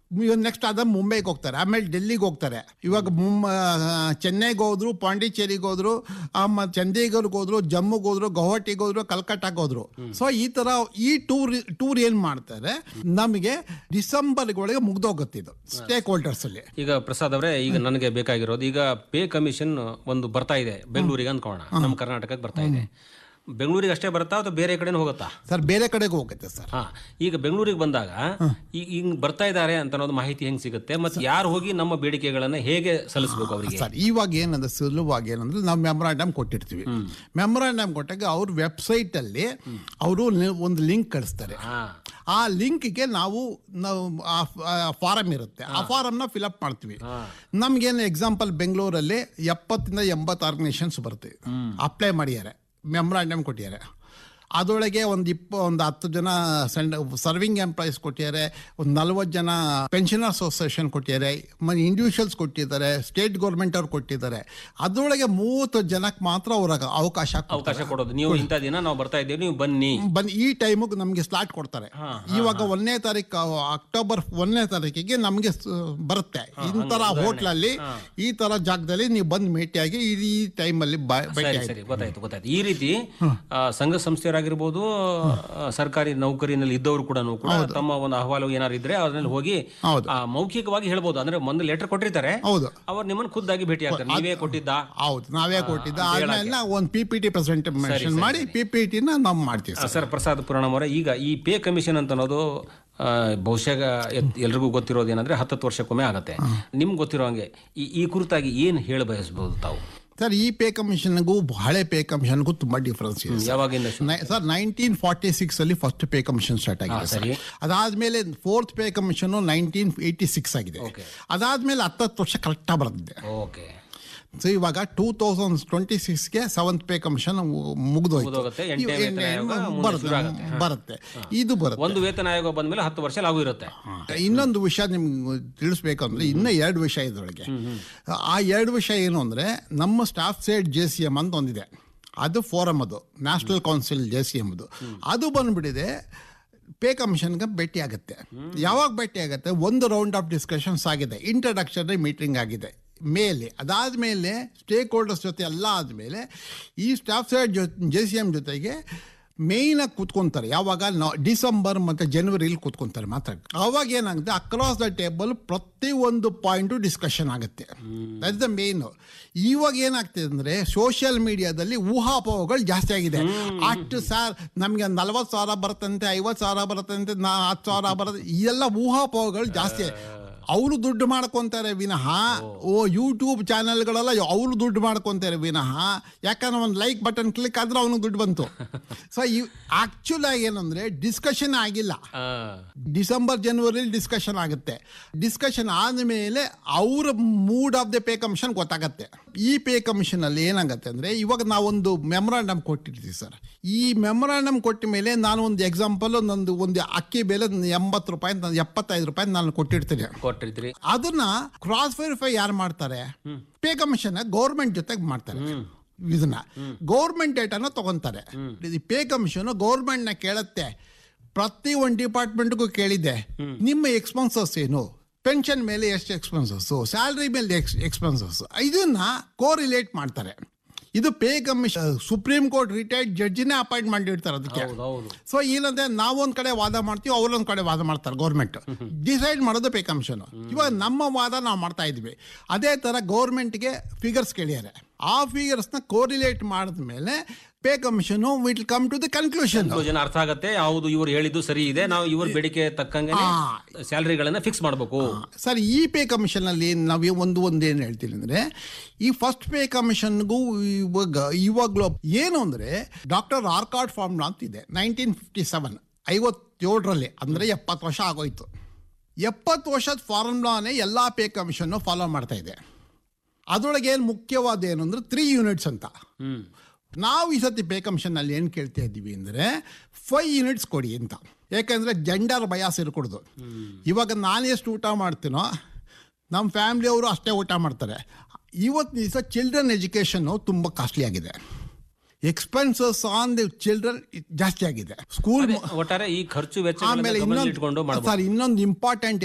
Next ಅದ ಮುಂಬೈಗೆ ಹೋಗ್ತಾರೆ ಆಮೇಲೆ ಡೆಲ್ಲಿಗೆ ಹೋಗ್ತಾರೆ ಇವಾಗ ಮುಂಬ ಚೆನ್ನೈಗೆ ಹೋದ್ರು ಪಾಂಡಿಚೇರಿಗೆ ಹೋದ್ರು ಆಮೇಲೆ ಚಂಡೀಗಢ್ಗೆ ಹೋದ್ರು ಜಮ್ಮುಗೆ ಹೋದ್ರು ಗೌಹಾಟಿಗೆ ಹೋದ್ರು ಕಲ್ಕಟ್ಟಾಗೆ ಹೋದ್ರು ಸೊ ಈ ತರ ಈ ಟೂರ್ ಟೂರ್ ಏನ್ ಮಾಡ್ತಾರೆ ನಮಗೆ ಡಿಸೆಂಬರ್ಗೊಳಗೆ ಮುಗ್ದೋಗುತ್ತೆ ಇದು ಸ್ಟೇಕ್ ಹೋಲ್ಡರ್ಸ್ ಅಲ್ಲಿ ಈಗ ಪ್ರಸಾದ್ ಅವರೇ ಈಗ ನನಗೆ ಬೇಕಾಗಿರೋದು ಈಗ ಪೇ ಕಮಿಷನ್ ಒಂದು ಬರ್ತಾ ಇದೆ ಬೆಂಗಳೂರಿಗೆ ಅನ್ಕೋಣ ನಮ್ಮ ಕರ್ನಾಟಕಕ್ಕೆ ಬರ್ತಾ ಇದೆ ಬೆಂಗಳೂರಿಗೆ ಅಷ್ಟೇ ಬರುತ್ತಾ ಅಥವಾ ಬೇರೆ ಕಡೆನೂ ಹೋಗುತ್ತಾ ಸರ್ ಬೇರೆ ಕಡೆಗೆ ಹೋಗುತ್ತೆ ಸರ್ ಹಾ ಈಗ ಬೆಂಗಳೂರಿಗೆ ಬಂದಾಗ ಈ ಹಿಂಗ್ ಬರ್ತಾ ಇದ್ದಾರೆ ಅಂತ ಅನ್ನೋದು ಮಾಹಿತಿ ಹೆಂಗ್ ಸಿಗುತ್ತೆ ಮತ್ತೆ ಯಾರು ಹೋಗಿ ನಮ್ಮ ಬೇಡಿಕೆಗಳನ್ನ ಹೇಗೆ ಸಲ್ಲಿಸಬೇಕು ಅವರಿಗೆ ಸರ್ ಇವಾಗ ಏನಂದ್ರೆ ಸುಲಭವಾಗಿ ಏನಂದ್ರೆ ನಾವು ಮೆಮೊರಾಂಡಮ್ ಕೊಟ್ಟಿರ್ತೀವಿ ಮೆಮೊರಾಂಡಮ್ ಕೊಟ್ಟಾಗ ಅವ್ರ ವೆಬ್ಸೈಟ್ ಅಲ್ಲಿ ಅವರು ಒಂದು ಲಿಂಕ್ ಕಳಿಸ್ತಾರೆ ಹಾ ಆ ಲಿಂಕ್ಗೆ ನಾವು ನಾವು ಆ ಫಾರಮ್ ಇರುತ್ತೆ ಆ ಫಾರಮ್ನ ಫಿಲಪ್ ಮಾಡ್ತೀವಿ ನಮ್ಗೇನು ಎಕ್ಸಾಂಪಲ್ ಬೆಂಗಳೂರಲ್ಲಿ ಎಪ್ಪತ್ತಿಂದ ಎಂಬತ್ತು ಆರ್ಗನೈಸೇಷನ್ಸ್ ಬರುತ್ತೆ ಅಪ್ಲೈ ಮಾಡಿದ್ದಾರೆ ಮೆಮೊರಾಂಡಮ್ ಕೊಟ್ಟಿದ್ದಾರೆ ಅದರೊಳಗೆ ಒಂದು ಇಪ್ಪ ಒಂದು ಹತ್ತು ಜನ ಸೆಂಡ್ ಸರ್ವಿಂಗ್ ಎಂಪ್ಲಾಯೀಸ್ ಕೊಟ್ಟಿದ್ದಾರೆ ಒಂದು ನಲ್ವತ್ತು ಜನ ಪೆನ್ಷನ್ ಅಸೋಸಿಯೇಷನ್ ಕೊಟ್ಟಿದ್ದಾರೆ ಮತ್ತು ಇಂಡಿವಿಜುವಲ್ಸ್ ಕೊಟ್ಟಿದ್ದಾರೆ ಸ್ಟೇಟ್ ಗೌರ್ಮೆಂಟ್ ಅವ್ರು ಕೊಟ್ಟಿದ್ದಾರೆ ಅದರೊಳಗೆ ಮೂವತ್ತು ಜನಕ್ಕೆ ಮಾತ್ರ ಅವ್ರಿಗೆ ಅವಕಾಶ ಕೊಡ್ತಾರೆ. ಅವಕಾಶ ಕೊಡೋದು ನೀವು ಇಂಥ ದಿನ ನಾವು ಬರ್ತಾ ಇದ್ದೇವೆ ನೀವು ಬನ್ನಿ ಬನ್ನಿ ಈ ಟೈಮಿಗೆ ನಮಗೆ ಸ್ಲಾಟ್ ಕೊಡ್ತಾರೆ ಇವಾಗ ಒಂದನೇ ತಾರೀಕು ಅಕ್ಟೋಬರ್ ಒಂದನೇ ತಾರೀಕಿಗೆ ನಮಗೆ ಬರುತ್ತೆ ಇಂತರ ಹೋಟ್ಲಲ್ಲಿ ಈ ತರ ಜಾಗದಲ್ಲಿ ನೀವು ಬಂದು ಭೇಟಿಯಾಗಿ ಈ- ಈ ಟೈಮಲ್ಲಿ ಭೇಟಿ ಸರಿ ಸರಿ ಗೊತ್ತಾಯ್ತು ಗೊತ್ತಾಯ್ತು ಈ ರೀತಿ ಆ, ಸಂಘ ಸಂಸ್ಥೆಯರಾಗಿರ್ಬೋದು ಆ, ಸರ್ಕಾರಿ ನೌಕರಿನಲ್ಲಿ ಇದ್ದವರು ಕೂಡ ಕೂಡ ತಮ್ಮ ಒಂದು ಅಹವಾಲು ಏನಾರು ಇದ್ರೆ ಅದ್ರಲ್ಲಿ ಹೋಗಿ ಹೌದು. ಆ, ಮೌಖಿಕವಾಗಿ ಹೇಳ್ಬೋದು ಅಂದ್ರೆ ಒಂದು ಲೆಟರ್ ಕೊಟ್ಟಿರ್ತಾರೆ ಹೌದು ಅವ್ರು ನಿಮ್ಮನ್ನ ಖುದ್ದಾಗಿ ಭೇಟಿ ಆಗ್ತಾರೆ ನೀವೇ ಕೊಟ್ಟಿದ್ದ ಹೌದು ನಾವೇ ಕೊಟ್ಟಿದ್ದ ಆದ್ಮೇಲೆ ಒಂದು ಪಿ ಪಿ ಟಿ ಪ್ರೆಸೆಂಟೇಷನ್ ಮಾಡಿ ಪಿ ಪಿ ಟಿನ ನಾವು ಮಾಡ್ತೀವಿ ಸರ್ ಸರ್ ಪ್ರಸಾದ್ ಪುರಾಣಂ ಅವರೇ ಈಗ ಈ ಪೇ ಕಮಿಷನ್ ಅಂತ ಅನ್ನೋದು ಆ, ಬಹುಶಃ ಎತ್- ಎಲ್ರಿಗೂ ಗೊತ್ತಿರೋದು ಏನಂದ್ರೆ ಹತ್ತತ್ತು ವರ್ಷಕ್ಕೊಮ್ಮೆ ಆಗತ್ತೆ ನಿಮ್ಗೆ ಗೊತ್ತಿರೋ ಹಂಗೆ ಈ ಈ ಕುರಿತಾಗಿ ಏನು ಹೇಳ ಬಯಸ್ಬೋದು ತಾವು ಸರ್ ಈ ಪೇ ಕಮಿಷನ್ಗೂ ಹಳೆ ಪೇ ಕಮಿಷನ್ಗೂ ತುಂಬಾ ಡಿಫ್ರೆನ್ಸ್ ಇದೆ ಸರ್. ಯಾವಾಗಿಂದ ಶುರು? ನೈ- ಸರ್ ನೈನ್ಟೀನ್ ಫಾರ್ಟಿ ಸಿಕ್ಸ್ ಅಲ್ಲಿ ಫಸ್ಟ್ ಪೇ ಕಮಿಷನ್ ಸ್ಟಾರ್ಟ್ ಆಗಿದೆ ಸರ್ ಸರಿ. ಅದಾದ್ಮೇಲೆ fourth pay commission nineteen eighty six ಆಗಿದೆ Okay. ಅದಾದ್ಮೇಲೆ ಹತ್ತತ್ತು ವರ್ಷ ಕರೆಕ್ಟಾಗಿ ಬರೆದಿದೆ ಓಕೆ ಸೊ ಇವಾಗ ಟೂ ತೌಸಂಡ್ ಟ್ವೆಂಟಿ ಸಿಕ್ಸ್ಗೆ ಸೆವೆಂತ್ ಪೇ ಕಮಿಷನ್ ಮುಗಿದೋಯ್ತು ಮುಗ್ದೋಗುತ್ತೆ, ಎಂಟನೇ ವೇತನ ಆಯೋಗ ಮುಂದೆ ಶುರು ಆಗುತ್ತೆ. ಬರುತ್ತೆ ಇದು ಬರುತ್ತೆ ಒಂದು ವೇತನ ಆಯೋಗ ಬಂದ್ಮೇಲೆ ಹತ್ತು ವರ್ಷ ಲಾಗು ಇರುತ್ತೆ ಇನ್ನೊಂದು ವಿಷಯ ನಿಮ್ಗೆ ತಿಳಿಸ್ಬೇಕಂದ್ರೆ ಇನ್ನೂ ಎರಡು ವಿಷಯ ಇದ್ರೊಳಗೆ ಆ ಎರಡು ವಿಷಯ ಏನು ಅಂದರೆ ನಮ್ಮ staff side J C M ಅಂತ ಒಂದಿದೆ ಅದು ಫೋರಮ್ ಅದು national council J C M ಅದು ಅದು ಬಂದ್ಬಿಟ್ಟಿದೆ ಪೇ ಕಮಿಷನ್ಗೆ ಭೇಟಿ ಆಗುತ್ತೆ ಯಾವಾಗ ಭೇಟಿ ಆಗುತ್ತೆ ಒಂದು ರೌಂಡ್ ಆಫ್ ಡಿಸ್ಕಷನ್ಸ್ ಆಗಿದೆ ಇಂಟ್ರಡಕ್ಷನ್ ಮೀಟಿಂಗ್ ಆಗಿದೆ ಮೇಲೆ ಅದಾದಮೇಲೆ ಸ್ಟೇಕ್ ಹೋಲ್ಡರ್ಸ್ ಜೊತೆ ಎಲ್ಲ ಆದಮೇಲೆ ಈ ಸ್ಟಾಫ್ ಸೈಡ್ ಜೊ ಜೆ ಸಿ ಎಮ್ ಜೊತೆಗೆ ಮೇಯ್ನಾಗಿ ಕೂತ್ಕೊಂತಾರೆ ಯಾವಾಗ ನಾ ಡಿಸೆಂಬರ್ ಮತ್ತು ಜನವರಿಲಿ ಕೂತ್ಕೊಂತಾರೆ ಮಾತ್ರ ಅವಾಗ ಏನಾಗುತ್ತೆ ಅಕ್ರಾಸ್ ದ ಟೇಬಲ್ ಪ್ರತಿಯೊಂದು ಪಾಯಿಂಟು ಡಿಸ್ಕಷನ್ ಆಗುತ್ತೆ ದಟ್ ದ ಮೇನ್ ಇವಾಗ ಏನಾಗ್ತಿದೆ ಅಂದರೆ ಸೋಷಿಯಲ್ ಮೀಡಿಯಾದಲ್ಲಿ ಊಹಾಪೋಹಗಳು ಜಾಸ್ತಿ ಆಗಿದೆ ಅಷ್ಟು ಸಾರ್ ನಮಗೆ ನಲ್ವತ್ತು ಸಾವಿರ ಬರುತ್ತಂತೆ ಐವತ್ತು ಸಾವಿರ ಬರುತ್ತಂತೆ ನಾ ಹತ್ತು ಸಾವಿರ ಬರುತ್ತೆ ಇದೆಲ್ಲ ಊಹಾಪೋಹಗಳು ಜಾಸ್ತಿ ಅವರು ದುಡ್ಡು ಮಾಡ್ಕೊಂತಾರೆ ವಿನಃ ಓ ಯೂಟ್ಯೂಬ್ ಚಾನೆಲ್ಗಳೆಲ್ಲ ಅವರು ದುಡ್ಡು ಮಾಡ್ಕೊಂತಾರೆ ವಿನಃ ಯಾಕಂದ್ರೆ ಒಂದು ಲೈಕ್ ಬಟನ್ ಕ್ಲಿಕ್ ಆದ್ರೆ ಅವನಿಗೆ ದುಡ್ಡು ಬಂತು ಸೊ ಈ ಆಕ್ಚುಲ್ ಆಗಿ ಏನಂದ್ರೆ ಡಿಸ್ಕಷನ್ ಆಗಿಲ್ಲ ಆ, ಡಿಸೆಂಬರ್ ಜನವರಿಲಿ ಡಿಸ್ಕಷನ್ ಆಗುತ್ತೆ ಡಿಸ್ಕಷನ್ ಆದಮೇಲೆ ಅವರ mood of the pay commission ಗೊತ್ತಾಗತ್ತೆ ಈ ಪೇ ಕಮಿಷನ್ ಅಲ್ಲಿ ಏನಾಗುತ್ತೆ ಅಂದ್ರೆ ಇವಾಗ ನಾವೊಂದು ಮೆಮೊರಾಂಡಮ್ ಕೊಟ್ಟಿರ್ತೀವಿ ಸರ್ ಈ ಮೆಮೊರಾಂಡಮ್ ಕೊಟ್ಟ ಮೇಲೆ ನಾನು ಒಂದು ಎಕ್ಸಾಂಪಲ್ ನಂದು ಒಂದು ಅಕ್ಕಿ ಬೆಲೆ ಎಂಬತ್ತು ರೂಪಾಯಿ ನಾನು ಎಪ್ಪತ್ತೈದು ರೂಪಾಯಿ ನಾನು ಕೊಟ್ಟಿರ್ತೀನಿ ಕೊಟ್ಟಿರ್ತೀರಿ ಅದನ್ನ ಕ್ರಾಸ್ ವೆರಿಫೈ ಯಾರು ಮಾಡ್ತಾರೆ ಪೇ ಕಮಿಷನ್ ಗೌರ್ಮೆಂಟ್ ಜೊತೆಗೆ ಮಾಡ್ತಾರೆ ಇದನ್ನ ಗೌರ್ಮೆಂಟ್ ಡೇಟಾನ ತಗೊಂತಾರೆ ಈ ಪೇ ಕಮಿಷನ್ ಗೌರ್ಮೆಂಟ್ನ ಕೇಳುತ್ತೆ ಪ್ರತಿ ಒಂದು ಡಿಪಾರ್ಟ್ಮೆಂಟ್ಗೂ ಕೇಳಿದೆ ನಿಮ್ಮ ಎಕ್ಸ್ಪೆನ್ಸಸ್ ಏನು ಪೆನ್ಷನ್ ಮೇಲೆ ಎಷ್ಟು ಎಕ್ಸ್ಪೆನ್ಸಸ್ ಸ್ಯಾಲ್ರಿ ಮೇಲೆ ಎಕ್ಸ್ಪೆನ್ಸಸ್ ಇದನ್ನ ಕೋರಿಲೇಟ್ ಮಾಡ್ತಾರೆ ಇದು pay commission supreme court retired ಜಡ್ಜಿನೇ ಅಪಾಯಿಂಟ್ ಮಾಡಿರ್ತಾರೆ ಅದಕ್ಕೆ ಹೌದು ಹೌದು ಸೊ ಏನಂದ್ರೆ ನಾವೊಂದ್ ಕಡೆ ವಾದ ಮಾಡ್ತೀವಿ ಅವರೊಂದ್ ಕಡೆ ವಾದ ಮಾಡ್ತಾರೆ ಗೌರ್ಮೆಂಟ್ ಡಿಸೈಡ್ ಮಾಡೋದು ಪೇ ಕಮಿಷನ್ ಇವಾಗ ನಮ್ಮ ವಾದ ನಾವು ಮಾಡ್ತಾ ಇದ್ವಿ ಅದೇ ತರ ಗೌರ್ಮೆಂಟ್ಗೆ ಫಿಗರ್ಸ್ ಕೇಳಿದ್ದಾರೆ ಆ ಫಿಗರ್ಸ್ನ ಕೋರಿಲೇಟ್ ಮಾಡಿದ್ಮೇಲೆ pay commission will come to the conclusion ಎಷ್ಟೋ ಜನ ಅರ್ಥ ಆಗತ್ತೆ ಯಾವುದು ಇವ್ರು ಹೇಳಿದ್ದು ಸರಿ ಇದೆ ನಾವು ಇವ್ರ ಬೇಡಿಕೆ ತಕ್ಕಂಗೆ ಸ್ಯಾಲರಿಗಳನ್ನ ಫಿಕ್ಸ್ ಮಾಡಬೇಕು ಸರ್ ಈ ಪೇ ಕಮಿಷನ್ ಅಲ್ಲಿ ನಾವು ಒಂದು ಒಂದು ಏನು ಹೇಳ್ತೀನಿ ಅಂದ್ರೆ ಈ ಫಸ್ಟ್ ಪೇ ಕಮಿಷನ್ಗೂ ಇವಾಗ ಇವಾಗಲೂ ಏನು ಅಂದ್ರೆ ಡಾಕ್ಟರ್ ಆರ್ಕಾಡ್ ಫಾರ್ಮ್ಲಾ ಅಂತ ಇದೆ ನೈನ್ಟೀನ್ ಫಿಫ್ಟಿ ಸೆವೆನ್ ಐವತ್ತೇಳರಲ್ಲಿ ಅಂದ್ರೆ ಎಪ್ಪತ್ತು ವರ್ಷ ಆಗೋಯ್ತು ಎಪ್ಪತ್ತು ವರ್ಷದ ಫಾರ್ಮುಲಾನೇ ಎಲ್ಲ ಪೇ ಕಮಿಷನ್ನು ಫಾಲೋ ಮಾಡ್ತಾ ಇದೆ ಅದರೊಳಗೆ ಏನು ಮುಖ್ಯವಾದ ಏನು ಅಂದ್ರೆ ತ್ರೀ ಯೂನಿಟ್ಸ್ ಅಂತ ಹ್ಮ್ ನಾವು ಈ ಸತಿ ಪೇ ಕಮಿಷನ್ನಲ್ಲಿ ಏನು ಕೇಳ್ತಾ ಇದ್ದೀವಿ ಅಂದರೆ ಫೈವ್ ಯೂನಿಟ್ಸ್ ಕೊಡಿ ಅಂತ ಯಾಕಂದರೆ ಜೆಂಡರ್ ಬಯಾಸ್ ಇರ್ಕೊಡ್ದು ಇವಾಗ ನಾನು ಎಷ್ಟು ಊಟ ಮಾಡ್ತೀನೋ ನಮ್ಮ ಫ್ಯಾಮ್ಲಿಯವರು ಅಷ್ಟೇ ಊಟ ಮಾಡ್ತಾರೆ ಇವತ್ತು ದಿವಸ ಚಿಲ್ಡ್ರನ್ ಎಜುಕೇಷನ್ನು ತುಂಬ ಕಾಸ್ಟ್ಲಿ ಆಗಿದೆ ಎಕ್ಸ್ಪೆನ್ಸಸ್ ಆನ್ ದಿ ಚಿಲ್ಡ್ರನ್ ಜಾಸ್ತಿ ಆಗಿದೆ ಸ್ಕೂಲ್ ಒಟ್ಟಾರೆ ಈ ಖರ್ಚು ವೆಚ್ಚ ಆಮೇಲೆ ಇನ್ನೊಂದು ಇಟ್ಕೊಂಡು ಮಾಡಬಹುದು ಸರ್ ಇನ್ನೊಂದು ಇಂಪಾರ್ಟೆಂಟ್